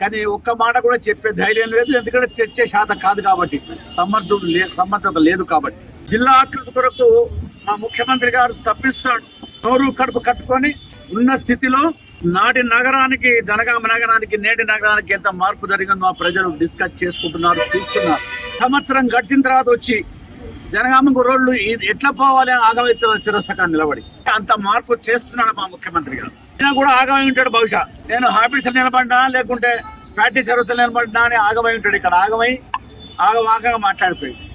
కానీ ఒక్క మాట కూడా చెప్పే ధైర్యం లేదు ఎందుకంటే తెచ్చే శాతం కాదు కాబట్టి సమర్థుడు లే సమర్థత లేదు కాబట్టి జిల్లా ఆకృతి కొరకు మా ముఖ్యమంత్రి గారు తప్పిస్తాడు నోరు కడుపు కట్టుకొని ఉన్న స్థితిలో నాటి నగరానికి జనగామ నగరానికి నేటి నగరానికి ఎంత మార్పు జరిగిందో మా ప్రజలు డిస్కస్ చేసుకుంటున్నారు చూస్తున్నారు సంవత్సరం గడిచిన తర్వాత వచ్చి జనగామకు రోడ్లు ఇది ఎట్లా పోవాలి అని ఆగమిత్ర చిరస్సగా నిలబడి అంత మార్పు చేస్తున్నాడు మా ముఖ్యమంత్రి గారు ఆయన కూడా ఆగమై ఉంటాడు బహుశా నేను హాబీస్ నిలబడినా లేకుంటే పార్టీ చరిత్ర నిలబడినా అని ఆగమై ఉంటాడు ఇక్కడ ఆగమై ఆగమాగంగా మాట్లాడిపోయి